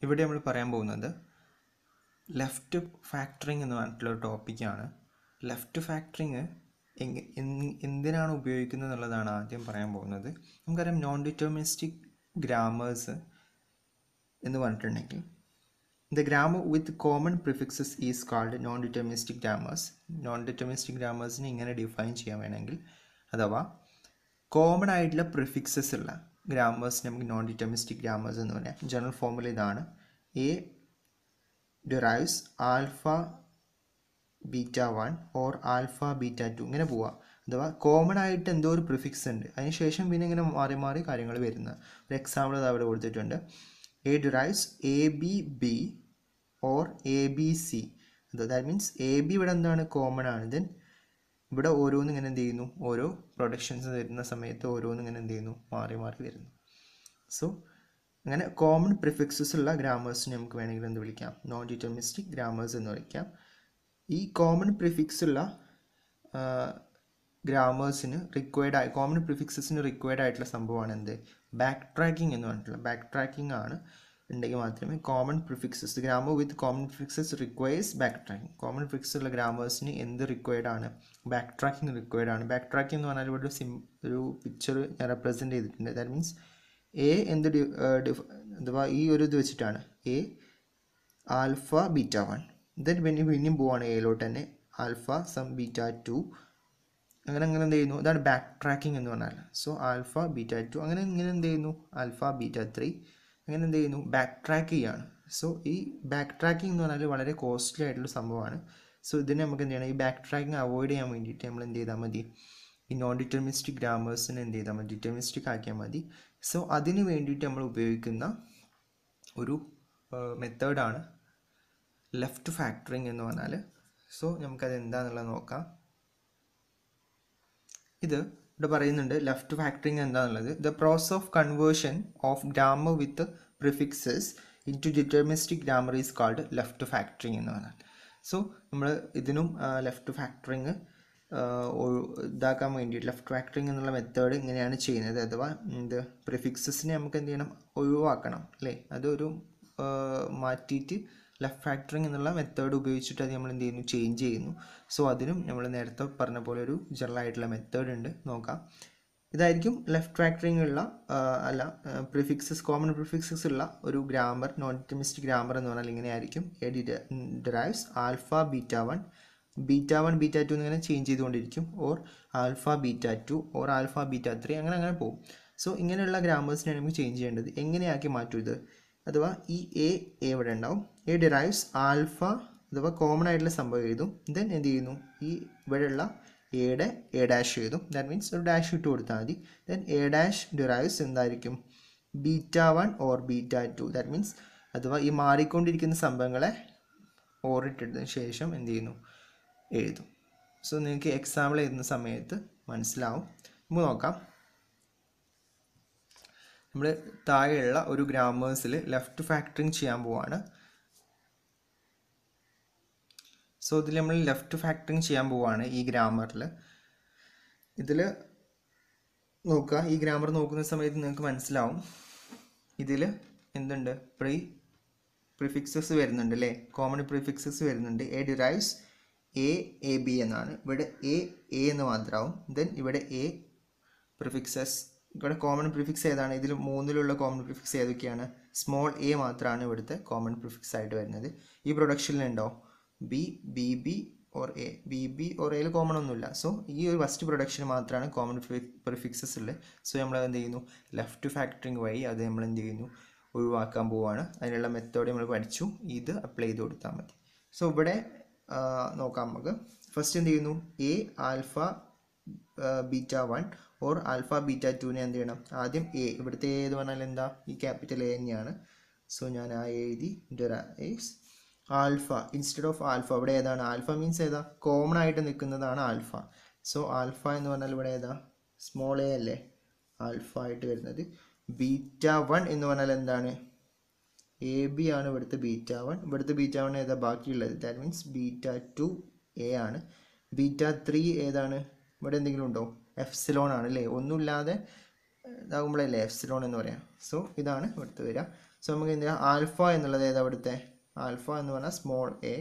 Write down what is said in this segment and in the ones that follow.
ഇവിടെ നമ്മൾ പറയാൻ പോകുന്നത് ലെഫ്റ്റ് ഫാക്ടറിങ് എന്ന് പറഞ്ഞിട്ടുള്ള ഒരു ടോപ്പിക്കാണ് ലെഫ്റ്റ് ഫാക്ടറിങ് എന്തിനാണ് ഉപയോഗിക്കുന്നത് എന്നുള്ളതാണ് ആദ്യം പറയാൻ പോകുന്നത് നമുക്കറിയാം നോൺ ഡിറ്റർമിനിസ്റ്റിക് ഗ്രാമേഴ്സ് എന്ന് പറഞ്ഞിട്ടുണ്ടെങ്കിൽ the grammar with common prefixes is called non deterministic grammars non deterministic ഗ്രാമേഴ്സിനെ ഇങ്ങനെ ഡിഫൈൻ ചെയ്യാൻ വേണമെങ്കിൽ അഥവാ കോമൺ ആയിട്ടുള്ള പ്രിഫിക്സസ് ഉള്ള ഗ്രാമേഴ്സ് നമുക്ക് നോൺ ഡിറ്റർമിനിസ്റ്റിക് ഗ്രാമേഴ്സ് എന്ന് പറയാം ജനറൽ ഫോമുല ഇതാണ് A derives alpha beta one or alpha beta two ഇങ്ങനെ പോവാം അഥവാ കോമൺ ആയിട്ട് എന്തോ ഒരു പ്രിഫിക്സ് ഉണ്ട് അതിനുശേഷം പിന്നെ ഇങ്ങനെ മാറി മാറി കാര്യങ്ങൾ വരുന്നത് ഒരു എക്സാമ്പിൾ അത് അവിടെ കൊടുത്തിട്ടുണ്ട് A derives A B B or A B C that means A B ഇവിടെ എന്താണ് കോമൺ ആണ് ദെൻ ഇവിടെ ഓരോന്ന് ഇങ്ങനെ എന്ത് ചെയ്യുന്നു ഓരോ പ്രൊഡക്ഷൻസ് വരുന്ന സമയത്ത് ഓരോന്ന് ഇങ്ങനെ എന്ത് ചെയ്യുന്നു മാറി മാറി വരുന്നു സോ അങ്ങനെ കോമൺ പ്രിഫിക്സസ് ഉള്ള ഗ്രാമേഴ്സിനെ നമുക്ക് വേണമെങ്കിൽ എന്ത് വിളിക്കാം നോൺ ഡിറ്റർമിനിസ്റ്റിക് ഗ്രാമേഴ്സ് എന്ന് വിളിക്കാം ഈ കോമൺ പ്രിഫിക്സ് ഉള്ള ഗ്രാമേഴ്സിന് റിക്വയർഡ് ആയി കോമൺ പ്രിഫിക്സസിന് റിക്വയർഡ് ആയിട്ടുള്ള സംഭവമാണ് എന്ത് ബാക്ക് ട്രാക്കിംഗ് എന്ന് പറഞ്ഞിട്ടുള്ള ബാക്ക് ട്രാക്കിംഗ് ആണ് ഉണ്ടെങ്കിൽ മാത്രമേ common prefixes grammar with common prefixes requires back tracking common prefix ഉള്ള ഗ്രാമേഴ്സിന് എന്ത് റിക്വയർഡ് ആണ് ബാക്ക് ട്രാക്കിംഗ് റിക്വയർഡ് ആണ് ബാക്ക് ട്രാക്കിംഗ് എന്ന് പറഞ്ഞാൽ ഇവിടെ സിം ഒരു പിക്ചർ ഞാൻ റെപ്രസെൻറ്റ് ചെയ്തിട്ടുണ്ട് ദാറ്റ് മീൻസ് എ എന്ത് അഥവാ ഈ ഒരു ഇത് വെച്ചിട്ടാണ് A alpha beta one then പിന്നെ പിന്നെയും പോവാണ് എയിലോട്ട് തന്നെ ആൽഫ സം ബീറ്റ ടു അങ്ങനെ അങ്ങനെ എന്ത് ചെയ്യുന്നു ഇതാണ് ബാക്ക് ട്രാക്കിംഗ് എന്ന് പറഞ്ഞാൽ സോ ആൽഫ ബീറ്റ ടു അങ്ങനെ ഇങ്ങനെ എന്ത് ചെയ്യുന്നു ആൽഫ ബീറ്റ ത്രീ അങ്ങനെ എന്ത് ചെയ്യുന്നു ബാക്ക് ട്രാക്ക് ചെയ്യാണ് സോ ഈ ബാക്ക് ട്രാക്കിംഗ് എന്ന് പറഞ്ഞാൽ വളരെ കോസ്റ്റ്ലി ആയിട്ടുള്ള സംഭവമാണ് സോ ഇതിനെ നമുക്ക് എന്ത് ചെയ്യണം ഈ ബാക്ക് ട്രാക്കിംഗ് അവോയ്ഡ് ചെയ്യാൻ വേണ്ടിയിട്ട് നമ്മൾ എന്ത് ചെയ്താൽ മതി ഈ നോൺ ഡിറ്റർമിനിസ്റ്റിക് ഗ്രാമേഴ്സിനെ എന്ത് ചെയ്താൽ മതി ഡിറ്റർമിനിസ്റ്റിക് ആക്കിയാൽ മതി സോ അതിന് വേണ്ടിയിട്ട് നമ്മൾ ഉപയോഗിക്കുന്ന ഒരു മെത്തേഡാണ് ലെഫ്റ്റ് ഫാക്ടറിങ് എന്ന് പറഞ്ഞാൽ സോ നമുക്കത് എന്താണെന്നുള്ളത് നോക്കാം ഇത് ഇവിടെ പറയുന്നുണ്ട് ലെഫ്റ്റ് ഫാക്ടറിങ് എന്താണെന്നുള്ളത് the process of conversion of grammar with prefixes into deterministic grammar is called left factoring എന്ന് പറഞ്ഞാൽ സോ നമ്മൾ ഇതിനും ലെഫ്റ്റ് ഫാക്ടറിങ് ഇതാക്കാൻ വേണ്ടിയിട്ട് ലെഫ്റ്റ് ഫാക്ടറിങ് എന്നുള്ള മെത്തേഡ് ഇങ്ങനെയാണ് ചെയ്യുന്നത് അഥവാ ഇത് പ്രിഫിക്സസിനെ നമുക്ക് എന്ത് ചെയ്യണം ഒഴിവാക്കണം അല്ലേ അതൊരു മാറ്റിയിട്ട് ലെഫ്റ്റ് ഫാക്ടറിങ് എന്നുള്ള മെത്തേഡ് ഉപയോഗിച്ചിട്ട് അത് നമ്മൾ എന്ത് ചെയ്യുന്നു ചേഞ്ച് ചെയ്യുന്നു സോ അതിനും നമ്മൾ നേരത്തെ പറഞ്ഞ പോലെ ഒരു ജനറൽ ആയിട്ടുള്ള മെത്തേഡ് ഉണ്ട് നോക്കാം ഇതായിരിക്കും ലെഫ്റ്റ് ഫാക്ടറിങ് ഉള്ള അല്ല പ്രിഫിക്സസ് കോമൺ പ്രിഫിക്സസ് ഉള്ള ഒരു ഗ്രാമർ നോൺ ഡിറ്റമിസ്റ്റിക് ഗ്രാമർ എന്ന് പറഞ്ഞാൽ ഇങ്ങനെയായിരിക്കും A derives alpha beta one beta one beta two എന്നിങ്ങനെ ചേഞ്ച് ചെയ്തുകൊണ്ടിരിക്കും or alpha beta two or alpha beta three അങ്ങനെ അങ്ങനെ പോകും സോ ഇങ്ങനെയുള്ള ഗ്രാമേഴ്സിനെ നമുക്ക് ചേഞ്ച് ചെയ്യേണ്ടത് എങ്ങനെയാക്കി മാറ്റും ഇത് അഥവാ ഈ എ എ ഇവിടെ ഉണ്ടാവും എ ഡിറൈവ്സ് ആൽഫ അഥവാ കോമൺ ആയിട്ടുള്ള സംഭവം എഴുതും ദെൻ എന്ത് ചെയ്യുന്നു ഈ ഇവിടെയുള്ള എയുടെ എ ഡാഷ് എഴുതും ദാറ്റ് മീൻസ് ഒരു ഡാഷ് ഇട്ട് കൊടുത്താൽ മതി ദെൻ എ ഡാഷ് ഡിറൈവ്സ് എന്തായിരിക്കും beta one or beta two that means അഥവാ ഈ മാറിക്കൊണ്ടിരിക്കുന്ന സംഭവങ്ങളെ ഓറിട്ടതിന് ശേഷം എന്ത് ചെയ്യുന്നു എഴുതും സോ നിങ്ങൾക്ക് എക്സാമ്പിൾ എഴുതുന്ന സമയത്ത് മനസ്സിലാവും നമുക്ക് നോക്കാം നമ്മൾ താഴെയുള്ള ഒരു ഗ്രാമേഴ്സിൽ ലെഫ്റ്റ് ഫാക്ടറിങ് ചെയ്യാൻ പോവാണ് സോ ഇതിൽ നമ്മൾ ലെഫ്റ്റ് ഫാക്ടറിങ് ചെയ്യാൻ പോവാണ് ഈ ഗ്രാമറിൽ ഇതിൽ നോക്കുക ഈ ഗ്രാമർ നോക്കുന്ന സമയത്ത് നിങ്ങൾക്ക് മനസ്സിലാവും ഇതിൽ എന്തുണ്ട് പ്രീ പ്രിഫിക്സസ് വരുന്നുണ്ട് അല്ലേ കോമൺ പ്രിഫിക്സസ് വരുന്നുണ്ട് A derives A A B എന്നാണ് ഇവിടെ എ എ എന്ന് മാത്രമാവും ദെൻ ഇവിടെ എ പ്രിഫിക്സസ് ഇവിടെ കോമൺ പ്രിഫിക്സ് ഏതാണ് ഇതിൽ മൂന്നിലുള്ള കോമൺ പ്രിഫിക്സ് ഏതൊക്കെയാണ് സ്മോൾ എ മാത്രമാണ് ഇവിടുത്തെ കോമൺ പ്രിഫിക്സ് ആയിട്ട് വരുന്നത് ഈ പ്രൊഡക്ഷനിലുണ്ടോ B B B or A B B or എയിൽ കോമൺ ഒന്നുമില്ല സോ ഈ ഒരു ഫസ്റ്റ് പ്രൊഡക്ഷൻ മാത്രമാണ് കോമൺ പ്രിഫിക്സസ് ഉള്ളത് സോ നമ്മൾ എന്ത് ചെയ്യുന്നു ലെഫ്റ്റ് ഫാക്ടറിങ് വഴി അത് നമ്മൾ എന്ത് ചെയ്യുന്നു ഒഴിവാക്കാൻ പോവുകയാണ് അതിനുള്ള മെത്തേഡ് നമ്മൾ പഠിച്ചു ഇത് അപ്ലൈ ചെയ്ത് കൊടുത്താൽ മതി സോ ഇവിടെ നോക്കാം നമുക്ക് ഫസ്റ്റ് എന്ത് ചെയ്യുന്നു A alpha beta one or alpha beta ടുവിനെ എന്ത് ചെയ്യണം ആദ്യം എ ഇവിടുത്തെ എ എന്ന് പറഞ്ഞാൽ എന്താ ഈ ക്യാപിറ്റൽ എ തന്നെയാണ് സോ ഞാൻ ആ എഴുതി derives alpha instead of alpha ഇവിടെ ഏതാണ് ആൽഫ മീൻസ് ഏതാ കോമൺ ആയിട്ട് നിൽക്കുന്നതാണ് ആൽഫ സോ ആൽഫ എന്ന് പറഞ്ഞാൽ ഇവിടെ ഏതാ സ്മോൾ എ അല്ലേ ആൽഫ ആയിട്ട് വരുന്നത് ബീറ്റ വൺ എന്ന് പറഞ്ഞാൽ എന്താണ് എ ബി ആണ് ഇവിടുത്തെ ബീറ്റ വൺ ഇവിടുത്തെ ബീറ്റ വൺ ഏതാ ബാക്കിയുള്ളത് that means beta two A ആണ് ബീറ്റ ത്രീ ഏതാണ് ഇവിടെ എന്തെങ്കിലും ഉണ്ടോ എഫ്സിലോൺ ആണ് അല്ലേ ഒന്നുമില്ലാതെ ഇതാകുമ്പോഴല്ലേ എഫ്സിലോൺ എന്ന് പറയാം സോ ഇതാണ് ഇവിടുത്തെ വരിക സോ നമുക്ക് എന്ത് ചെയ്യാം ആൽഫ എന്നുള്ളത് ഏതാ ഇവിടുത്തെ ആൽഫ എന്ന് പറഞ്ഞാൽ small a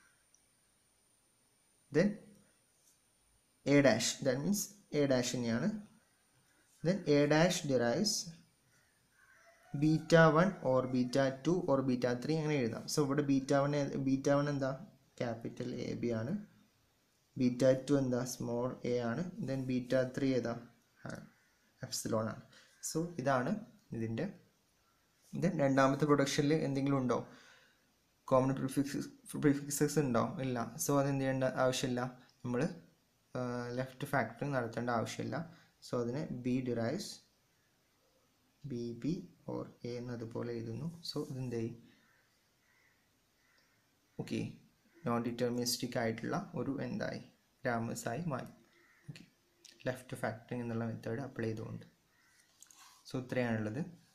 then A dash that means A dash തന്നെയാണ് then A dash derives beta one or beta two or beta three അങ്ങനെ എഴുതാം സോ ഇവിടെ ബീറ്റ വൺ ബീറ്റ വൺ എന്താ ക്യാപിറ്റൽ എ ബി ആണ് ബീറ്റ ടു എന്താ small a ആണ് then beta three ഏതാ epsilon ആണ് സോ ഇതാണ് ഇതിൻ്റെ ദെൻ രണ്ടാമത്തെ പ്രൊഡക്ഷനിൽ എന്തെങ്കിലും ഉണ്ടോ കോമൺ പ്രിഫിക്സ് പ്രിഫിക്സസ് ഉണ്ടോ ഇല്ല സോ അത് എന്ത് ചെയ്യേണ്ട ആവശ്യമില്ല നമ്മൾ ലെഫ്റ്റ് ഫാക്ടറിങ് നടത്തേണ്ട ആവശ്യമില്ല സോ അതിനെ B derives B B or A എന്നതുപോലെ എഴുതുന്നു സോ ഇതെന്തായി ഓക്കെ നോൺ ഡിറ്റർമിനിസ്റ്റിക് ആയിട്ടുള്ള ഒരു എന്തായി ഗ്രാമേഴ്സായി മാറി ഓക്കെ ലെഫ്റ്റ് ഫാക്ടറിങ് എന്നുള്ള മെത്തേഡ് അപ്ലൈ ചെയ്തുകൊണ്ട് സോ ഇത്രയാണുള്ളത്